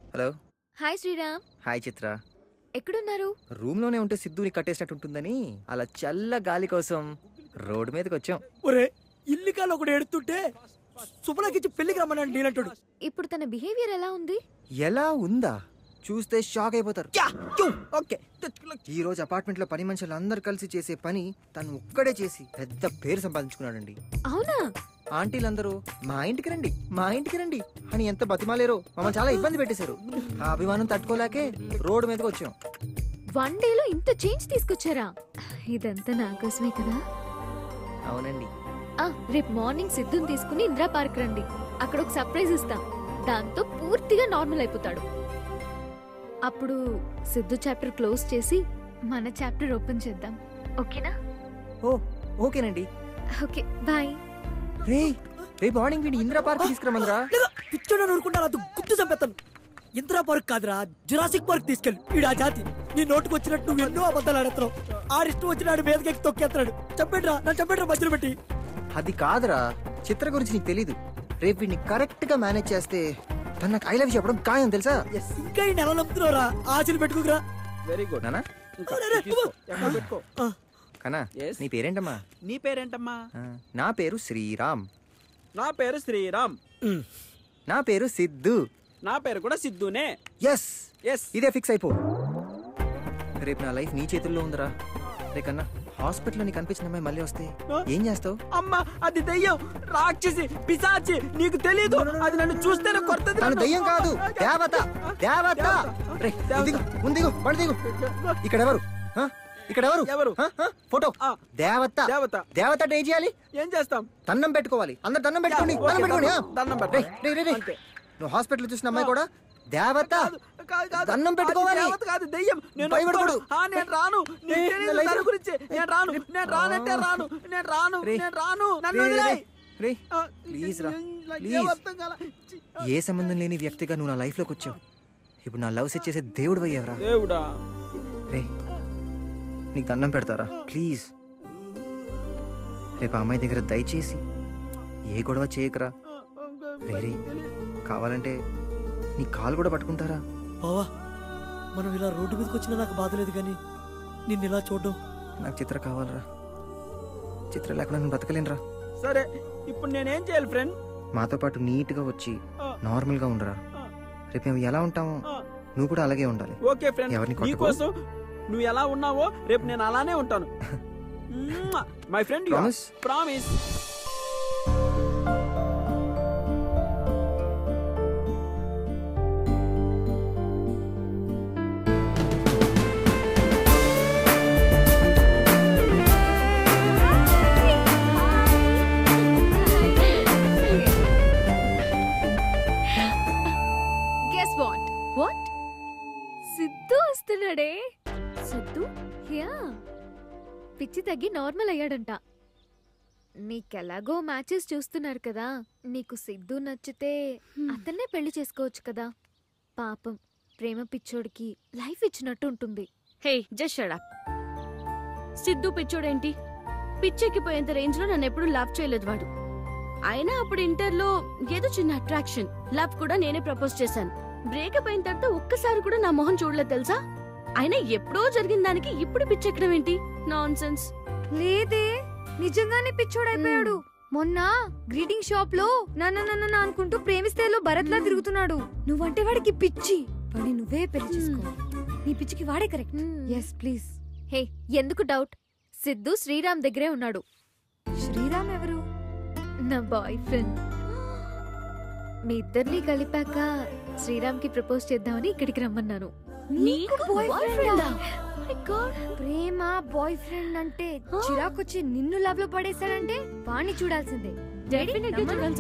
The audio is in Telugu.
Hello hi Sriram hi Chitra ఎక్కడున్నారు రూమ్ లోనే ఉంటే సిద్ధుని కట్టేసినట్టు ఉంటుందని అలా చల్ల గాలి కోసం రోడ్డు మీదకి వచ్చాం ఒరే ఇల్లికాలు ఒకడు ఎడుతుంటే సుబ్బలకిచ్చి పెళ్లికి రమ్మన్నాడు నేనంటాడు ఇప్పుడు తన బిహేవియర్ ఎలా ఉంది ఎలా ఉందా చూస్తే షాక్ అయిపోతారు యా, యు, ఓకే ఈ రోజు అపార్ట్మెంట్ లో పని మనుషులు అందరు కలిసి చేసే పని తను ఒక్కడే చేసి పెద్ద పేరు సంపాదించుకున్నాడండి అవునా ఆంటీలందరూ మా ఇంటికి రండి మా ఇంటికి రండి అని ఎంత బతిమాలేరో మమ్మల్ని చాలా ఇబ్బంది పెట్టేశారు ఆ అభిమానం తట్టుకోలేకే రోడ్డు మీదకి వచ్చాం వన్ డేలో ఇంత చేంజ్ తీసుకొచ్చారా ఇదంతా నా కోసమే కదా అవునండి ఆ రేపు మార్నింగ్ సిద్ధుని తీసుకుని ఇందిరా పార్క్ రండి అక్కడ ఒక సర్ప్రైజ్ ఇస్తా దాంతో పూర్తిగా నార్మల్ అయిపోతాడు అప్పుడు సిద్ధు చాప్టర్ క్లోజ్ చేసి మన చాప్టర్ ఓపెన్ చేద్దాం ఓకేనా ఓ ఓకేనండి ఓకే బాయ్ రే రేపు మార్నింగ్ వీడి ఇందిరా పార్క్ తీసుకురమందిరా లేదా పిచ్చోడ నూరుకుంటా అది గుర్తు చంపేస్తాను ఇందిరా పార్క్ కాదురా జురాసిక్ పార్క్ తీసుకెళ్ళి ఈడు ఆ జాతి నీ నోటుకు వచ్చినట్టు నువ్వు ఎన్నో అబద్ధాలు ఆడుతున్నావు ఆడిష్టం వచ్చినాడు మీదకి తొక్కేస్తున్నాడు చంపేట్రా నన్ను చంపేట్రా మధ్యలో పెట్టి అది కాదురా చిత్ర గురించి నీకు తెలీదు రేపు వీడిని కరెక్ట్ గా మేనేజ్ చేస్తే తన నాకు ఐ లవ్ చెప్పడం ఖాయం తెలుసా ఇంకా ఈ నెల నమ్ముతున్నావురా ఆశలు పెట్టుకోకరా వెరీ గుడ్ నానా ఇంకా అరే, అరే, తీసుకో. అబ్బో. ఎక్కడ పెట్టుకో ఆ, కనా Yes. నీ పేరేంటమ్మా నీ పేరేంటమ్మా ఆ, నా పేరు శ్రీరామ్ నా పేరు శ్రీరామ్ ఉమ్. నా పేరు సిద్ధు నా పేరు కూడా సిద్ధునే ఎస్ ఎస్ ఇదే ఫిక్స్ అయిపో రేపు నా లైఫ్ నీ చేతుల్లో ఉందిరా రే కన్నా హాస్పిటల్లో నీకు కనిపించిన అమ్మాయి మళ్ళీ వస్తే ఏం చేస్తావు అమ్మా అది దెయ్యం రాక్షసి పిశాచి నీకు తెలీదు అది నన్ను చూస్తేనే కొడుతుంది తను నన్ను. దయ్యం కాదు దేవత దేవత రే దేవత. దిగు ముందు దిగు బండి దిగు ఇక్కడ ఎవరు ఆ? ఇక్కడ ఎవరు ఎవరు? ఆ? ఆ? ఫోటో ఆ. దేవత దేవత దేవత అంటే ఏం చేయాలి ఏం చేస్తాం దండం పెట్టుకోవాలి అందరు దండం పెట్టుకోండి ఓకే, దండం పెట్టుకోండి దండం- దండం ఆ? పెడతాం. రేయ్, రేయ్, రేయ్, రేయ్. అంతే. నువ్వు హాస్పిటల్ చూసిన అమ్మాయి కూడా దేవత కాదు, కాదు, కాదు. దండం అది పెట్టుకోవాలి. దేవత కాదు దెయ్యం నేను భయపడకూడదు. ఒప్పుకోను. ఆ, నేను రాను నీకు ఏయ్, తెలీదు నా లైఫ్ దాని గురించి నేను రాను నేను రానంటే రాను నేను రాను రేయ్. నేను రాను నన్ను రేయ్, రేయ్, వదిలేయ్. రేయ్. ఆ, ప్లీజ్ రా నాకు ప్లీజ్ ఏం అర్థం కాల. చి, ఆ. ఏ సంబంధం లేని వ్యక్తిగా నువ్వు నా లైఫ్ లోకి వచ్చావు ఇప్పుడు నా లవ్ సెట్ చేసే దేవుడు అయ్యావరా దేవుడా రే నీకు దండం పెడతారా ప్లీజ్ రేపు ఆ అమ్మాయి దగ్గర దయచేసి ఏ గొడవ చేయకరా రే రే కావాలంటే నీ కాలు కూడా పట్టుకుంటారా బావా మనం ఇలా రోడ్డు మీదకి వచ్చినా నాకు బాధ లేదు కానీ నిన్ను ఇలా చూడడం నాకు చిత్ర కావాలరా చిత్ర లేకుండా నేను బతకలేనురా సరే ఇప్పుడు నేనేం చేయాలి ఫ్రెండ్ మాతో పాటు నీట్గా వచ్చి ఆ. నార్మల్గా ఉండరా ఆ. రేపు మేము ఎలా ఉంటామో ఆ. నువ్వు కూడా అలాగే ఉండాలి ఓకే ఫ్రెండ్ ఎవరిని కొట్టుకో? నీకోసం నువ్వు ఎలా ఉన్నావో రేపు నేను అలానే ఉంటాను my friend Promise? Promise guess what what Siddhu వస్తున్నాడే సిద్ధు యా పిచ్చి తగ్గి నార్మల్ అయ్యాడంట నీకెలాగో మ్యాచెస్ చూస్తున్నారు కదా నీకు సిద్ధు నచ్చితే అతన్నే పెళ్లి చేసుకోవచ్చు కదా పాపం ప్రేమ పిచ్చోడికి లైఫ్ ఇచ్చినట్టు ఉంటుంది hey just shut up Siddhu పిచ్చోడేంటి పిచ్చెక్కిపోయేంత రేంజ్ లో నన్ను ఎప్పుడు లవ్ చేయలేదు వాడు అయినా అప్పుడు ఇంటర్లో ఏదో చిన్న అట్రాక్షన్ లవ్ కూడా నేనే ప్రపోజ్ చేశాను బ్రేకప్ అయిన తర్వాత ఒక్కసారి కూడా నా మొహం చూడలేదు తెలుసా అయినా ఎప్పుడో జరిగిన దానికి ఇప్పుడు పిచ్చెక్కడం ఏంటి నాన్ సెన్స్ లేదే నిజంగానే పిచ్చోడైపోయాడు మొన్న గ్రీటింగ్ షాప్ లో నన్ను నన్ను అనుకుంటూ ప్రేమిస్తేలో భరత్ లా తిరుగుతున్నాడు నువ్వంటే వాడికి పిచ్చి వాడి నువ్వే పెళ్లి చేసుకో నీ పిచ్చికి వాడే కరెక్ట్ ఎస్ ప్లీజ్ హే ఎందుకు డౌట్ సిద్ధు శ్రీరామ్ దగ్గరే ఉన్నాడు శ్రీరామ్ ఎవరు నా బాయ్ ఫ్రెండ్ మీ ఇద్దరిని కలిపాక శ్రీరామ్ కి ప్రపోజ్ చేద్దామని ఇక్కడికి రమ్మన్నాను నీకు బాయ్ ఫ్రెండ్ My God. ప్రేమ బాయ్ ఫ్రెండ్ అంటే చిరాకొచ్చి నిన్ను లవ్ లో పడేశాడంటే వాణ్ణి చూడాల్సిందే Definitely చూడాల్సిందే.